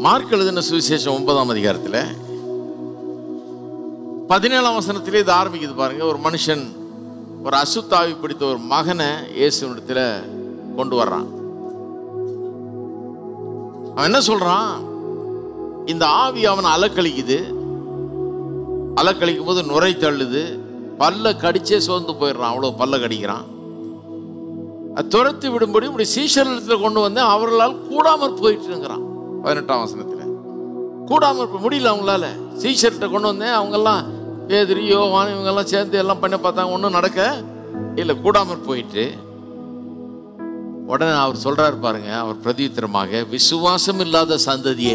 mark எழுதின சுவிசேஷம் ஒன்பதாம் அதிகாரத்தில் பதினேழாம் வசனத்திலே இது ஆரம்பிக்குது பாருங்க ஒரு மனுஷன் ஒரு அசுத்தாவி பிடித்த ஒரு மகனை இயேசுனிடத்தில் கொண்டு வர்றான் அவன் என்ன சொல்றான் இந்த ஆவி அவனை அலக்கழிக்குது அலக்கழிக்கும் போது நுரை தள்ளுது பல்ல கடிச்சே சோர்ந்து போயிடுறான் அவ்வளோ பல்ல கடிக்கிறான் அது துரத்தி விடும்படி இப்படி சீஷரிடத்தில் கொண்டு வந்து அவர்களால் கூடாமற் போயிட்டுங்கிறான் பதினெட்டாம் வசனத்தில் கூடாமற் போய் முடியல அவங்களால சீஷர்கிட்ட கொண்டு வந்தேன் அவங்கெல்லாம் பேதிரி யோவான் இவங்கெல்லாம் சேர்ந்து எல்லாம் பண்ண பார்த்தாங்க ஒன்றும் நடக்க இல்லை கூடாமற் போயிட்டு உடனே அவர் சொல்றாரு பாருங்க அவர் பிரதித்திரமாக விசுவாசம் இல்லாத சந்ததியே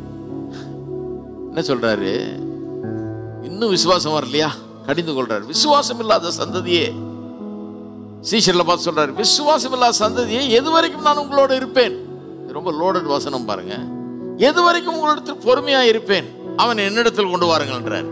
என்ன சொல்றாரு இன்னும் விசுவாசம் வரலையா கடிந்து கொள்றாரு விசுவாசம் இல்லாத சந்ததியே சீஷர்ல பார்த்து சொல்றாரு விசுவாசம் இல்லாத சந்ததியே எது வரைக்கும் நான் உங்களோட இருப்பேன் இது ரொம்ப லோடட் வசனம் பாருங்க எது வரைக்கும் உங்களிடத்தில் பொறுமையா இருப்பேன் அவன் என்னிடத்தில் கொண்டு வாருங்கன்றார்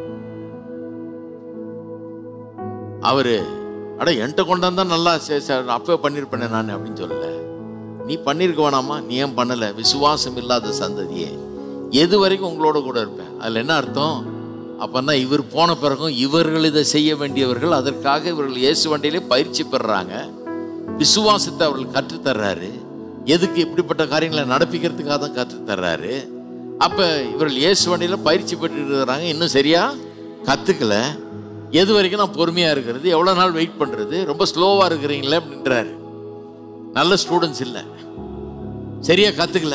அவரு அட என்கிட்ட கொண்டாந்தா நல்லா சே- சே- அப்பவே பண்ணியிருப்பேனே நான் அப்படின்னு சொல்லல நீ பண்ணியிருக்க வேணாமா நீ ஏன் பண்ணல விசுவாசம் இல்லாத சந்ததியே எது வரைக்கும் உங்களோட கூட இருப்பேன் அதுல என்ன அர்த்தம் அப்பன்னா இவர் போன பிறகும் இவர்கள் இதை செய்ய வேண்டியவர்கள் அதற்காக இவர்கள் இயேசு வண்டியிலே பயிற்சி பெறுறாங்க விசுவாசத்தை அவர்கள் கற்றுத்தர்றாரு எதுக்கு இப்படிப்பட்ட காரியங்களை நடப்பிக்கிறதுக்காக தான் கற்றுத்தர்றாரு அப்ப இவர்கள் இயேசு வண்டியில பயிற்சி பெற்று இருக்கிறாங்க இன்னும் சரியா கத்துக்கல எது வரைக்கும் நான் பொறுமையா இருக்கிறது எவ்வளவு நாள் வெயிட் பண்றது ரொம்ப ஸ்லோவா இருக்கிறீங்களே அப்படின்றாரு நல்ல ஸ்டூடெண்ட்ஸ் இல்லை சரியா கத்துக்கல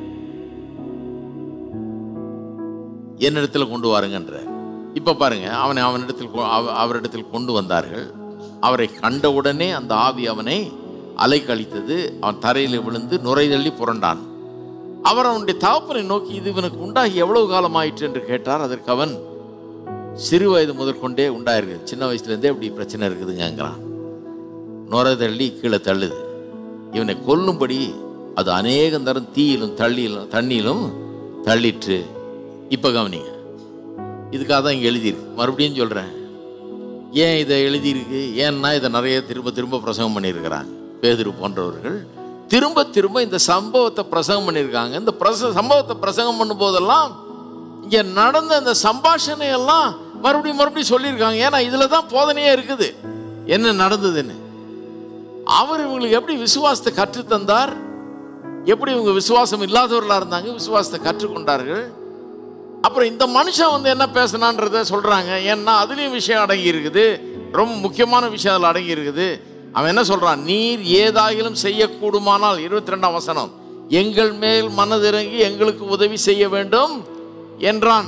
என்னிடத்தில் கொண்டு வாருங்கன்றார் இப்ப பாருங்க அவனை அவனிடத்தில் கொ- அவ- அவரிடத்தில் கொண்டு வந்தார்கள் அவரை கண்டவுடனே அந்த ஆவி அவனை அலைக்கழித்தது அவன் தரையில் விழுந்து நுரை தள்ளி புரண்டான் அவர் அவனுடைய தகப்பனை நோக்கி இது இவனுக்கு உண்டாகி எவ்வளவு காலம் ஆயிற்று என்று கேட்டார் அதற்கு அவன் சிறு வயது முதற்கொண்டே உண்டாயிருக்கு சின்ன வயசுலேருந்தே இப்படி பிரச்சனை இருக்குதுங்கங்கிறான் நுரை தள்ளி கீழே தள்ளுது இவனை கொல்லும்படி அது அநேகம் தரம் தீயிலும் தள்ளியிலும் தண்ணியிலும் தள்ளிற்று இப்போ கவனிங்க இதுக்காக தான் இங்கே எழுதியிருக்கு மறுபடியும் சொல்கிறேன் ஏன் இதை எழுதியிருக்கு ஏன்னா இதை நிறைய திரும்ப திரும்ப பிரசங்கம் பண்ணியிருக்கிறாங்க பேதுரு போன்றவர்கள் திரும்ப திரும்ப இந்த சம்பவத்தை பிரசங்கம் பண்ணியிருக்காங்க இந்த பிரச சம்பவத்தை பிரசங்கம் பண்ணும்போதெல்லாம் இங்கே நடந்த இந்த சம்பாஷணை எல்லாம் மறுபடியும் மறுபடியும் சொல்லியிருக்காங்க ஏன்னா இதில் தான் போதனையே இருக்குது என்ன நடந்ததுன்னு அவர் இவங்களுக்கு எப்படி விசுவாசத்தை கற்றுத்தந்தார் எப்படி இவங்க விசுவாசம் இல்லாதவர்களாக இருந்தாங்க விசுவாசத்தை கற்றுக்கொண்டார்கள் அப்புறம் இந்த மனுஷன் வந்து என்ன பேசினான்றத சொல்றாங்க ஏன்னா அதுலயும் விஷயம் அடங்கி இருக்குது ரொம்ப முக்கியமான விஷயம் அதில் அடங்கி இருக்குது அவன் என்ன சொல்றான் நீர் ஏதாயிலும் செய்யக்கூடுமானால் இருபத்தி ரெண்டாம் வசனம் எங்கள் மேல் மனதிறங்கி எங்களுக்கு உதவி செய்ய வேண்டும் என்றான்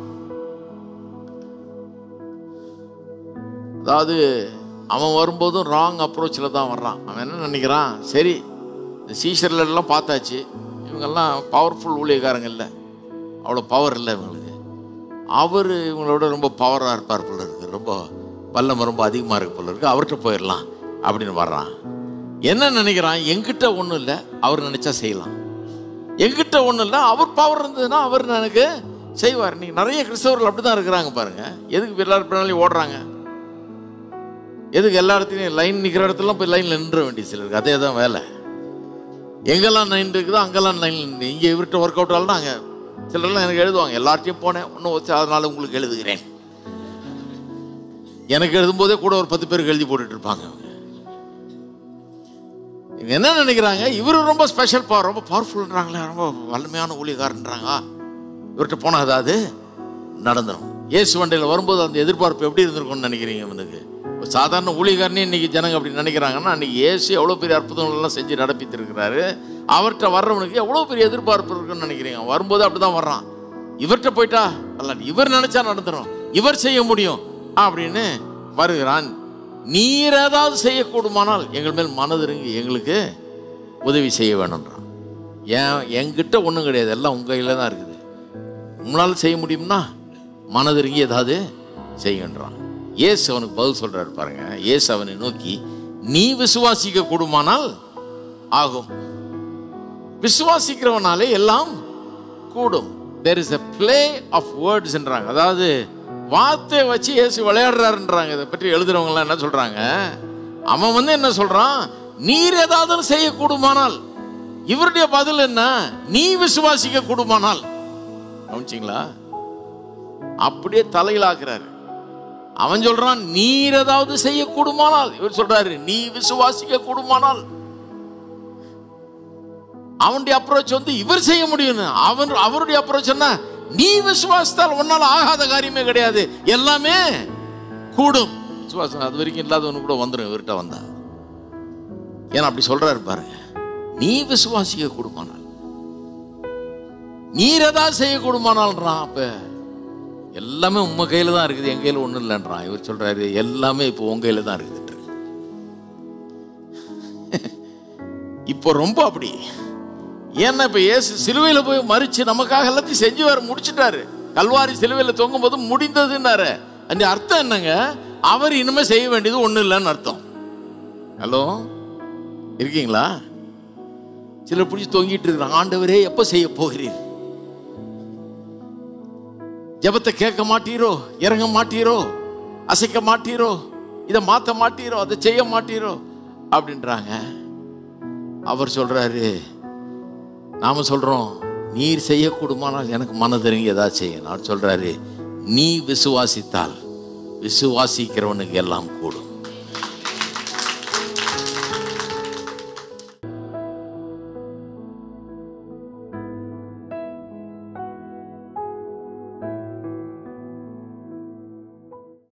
அதாவது அவன் வரும்போதும் ராங் அப்ரோச்சில் தான் வர்றான் அவன் என்ன நினைக்கிறான் சரி இந்த சீஷர்ல எல்லாம் பார்த்தாச்சு இவங்கெல்லாம் பவர்ஃபுல் ஊழியக்காரங்க இல்லை அவ்வளோ பவர் இல்லை இவங்களுக்கு அவர் இவங்களோட ரொம்ப பவராக இருப்பார் போல இருக்கு ரொம்ப பல்லம் ரொம்ப அதிகமாக இருக்கு போல இருக்கு அவர்கிட்ட போயிடலாம் அப்படின்னு வர்றான் என்ன நினைக்கிறான் என்கிட்ட ஒன்றும் இல்லை அவர் நினைச்சா செய்யலாம் என்கிட்ட ஒன்றும் இல்லை அவர் பவர் இருந்ததுன்னா அவர் எனக்கு செய்வார் நீங்க நிறைய கிறிஸ்தவர்கள் அப்படி தான் இருக்கிறாங்க பாருங்க எதுக்கு எல்லாரும் பின்னாலையும் ஓடுறாங்க எதுக்கு எல்லா இடத்துலையும் லைன் நிற்கிற இடத்துலலாம் போய் லைனில் நின்ற வேண்டிய சிலருக்கு அதே தான் வேலை எங்கெல்லாம் லைன் இருக்குதோ அங்கெல்லாம் லைன் நின்று இங்கே இவர்கிட்ட ஒர்க் அவுட் ஆகலாம் அங்கே சிலர்லாம் எனக்கு எழுதுவாங்க எல்லார்ட்டையும் போனேன் ஒன்றும் வச்சு அதனால உங்களுக்கு எழுதுகிறேன் எனக்கு எழுதும்போதே கூட ஒரு பத்து பேருக்கு எழுதி போட்டுட்டு இருப்பாங்க அவங்க இவங்க என்ன நினைக்கிறாங்க இவர் ரொம்ப ஸ்பெஷல் பவர் ரொம்ப பவர்ஃபுல்ன்றாங்களே ரொம்ப வலிமையான ஊழியக்காரன்றாங்க இவர்கிட்ட போனால் அதாவது நடந்துடும் இயேசு வண்டியில் வரும்போது அந்த எதிர்பார்ப்பு எப்படி இருந்திருக்கும்னு நினைக்கிறீங்க அவனுக்கு ஒரு சாதாரண ஊழியக்காரனே இன்னைக்கு ஜனங்க அப்படி நினைக்கிறாங்கன்னா அன்னைக்கு இயேசு எவ்வளோ பெரிய அற்புதங்கள்லாம் செஞ்சு நடப்பித்திருக்கிறாரு அவர்கிட்ட வர்றவனுக்கு எவ்வளோ பெரிய எதிர்பார்ப்பு இருக்குன்னு நினைக்கிறீங்க வரும்போது அப்படி தான் வர்றான் இவர்கிட்ட போயிட்டா அல்ல இவர் நினைச்சா நடந்துடும் இவர் செய்ய முடியும் அப்படின்னு வருகிறான் நீர் ஏதாவது செய்யக்கூடுமானால் எங்கள் மேல் மனதிறங்கி எங்களுக்கு உதவி செய்ய வேணும்ன்றான் ஏன் என்கிட்ட ஒன்றும் கிடையாது எல்லாம் உங்கள் கையில் தான் இருக்குது உங்களால் செய்ய முடியும்னா மனதிறங்கி ஏதாவது செய்யுன்றான் இயேசு அவனுக்கு பதில் சொல்றாரு பாருங்க இயேசு அவனை நோக்கி நீ விசுவாசிக்க கூடுமானால் ஆகும் விசுவாசிக்கிறவனாலே எல்லாம் கூடும் there is a play of வேர்ட்ஸ்ன்றாங்க அதாவது வார்த்தையை வச்சு இயேசு விளையாடுறாருன்றாங்க இதை பற்றி எழுதுறவங்கலாம் என்ன சொல்றாங்க அவன் வந்து என்ன சொல்றான் நீர் ஏதாவது செய்யக்கூடுமானால் இவருடைய பதில் என்ன நீ விசுவாசிக்க கூடுமானால் கவனிச்சிங்களா அப்படியே தலையிலாக்குறாரு அவன் சொல்றான் நீர் ஏதாவது செய்ய கூடுமானால் இவர் சொல்றாரு நீ விசுவாசிக்க கூடுமானால் அவனுடைய அப்ரோச் வந்து இவர் செய்ய முடியும் அவன் அவருடைய அப்ரோச் என்ன நீ விசுவாசித்தால் உன்னால ஆகாத காரியமே கிடையாது எல்லாமே கூடும் விசுவாசம் அது வரைக்கும் இல்லாதவனு கூட வந்துடும் இவர்கிட்ட வந்தா ஏன்னா அப்படி சொல்றாரு பாருங்க நீ விசுவாசிக்க கூடுமானால் நீர் ஏதாவது செய்ய கூடுமானால்ன்றான் அப்ப எல்லாமே உங்க கையில தான் இருக்குது என் கையில ஒண்ணும் இல்லைன்றான் இவர் சொல்றாரு எல்லாமே இப்போ உங்க கையில தான் இருக்குது இப்போ ரொம்ப அப்படி ஏன்னா இப்ப இயேசு சிலுவையில போய் மறிச்சு நமக்காக எல்லாத்தையும் செஞ்சு வர முடிச்சிட்டாரு கல்வாரி சிலுவையில தொங்கும் போது முடிந்ததுன்னாரு அந்த அர்த்தம் என்னங்க அவர் இனிமே செய்ய வேண்டியது ஒண்ணும் இல்லைன்னு அர்த்தம் ஹலோ இருக்கீங்களா சிலர் பிடிச்சி தொங்கிட்டு இருக்கிறாங்க ஆண்டவரே எப்ப செய்ய போகிறீர் ஜெபத்தை கேட்க மாட்டீரோ இறங்க மாட்டீரோ அசைக்க மாட்டீரோ இதை மாத்த மாட்டீரோ அதை செய்ய மாட்டீரோ அப்படின்றாங்க அவர் சொல்றாரு நாம சொல்றோம் நீர் செய்யக்கூடுமானால் எனக்கு மனதிறங்கி ஏதாவது செய்ய நான் சொல்றாரு நீ விசுவாசித்தால் விசுவாசிக்கிறவனுக்கு எல்லாம் கூடும்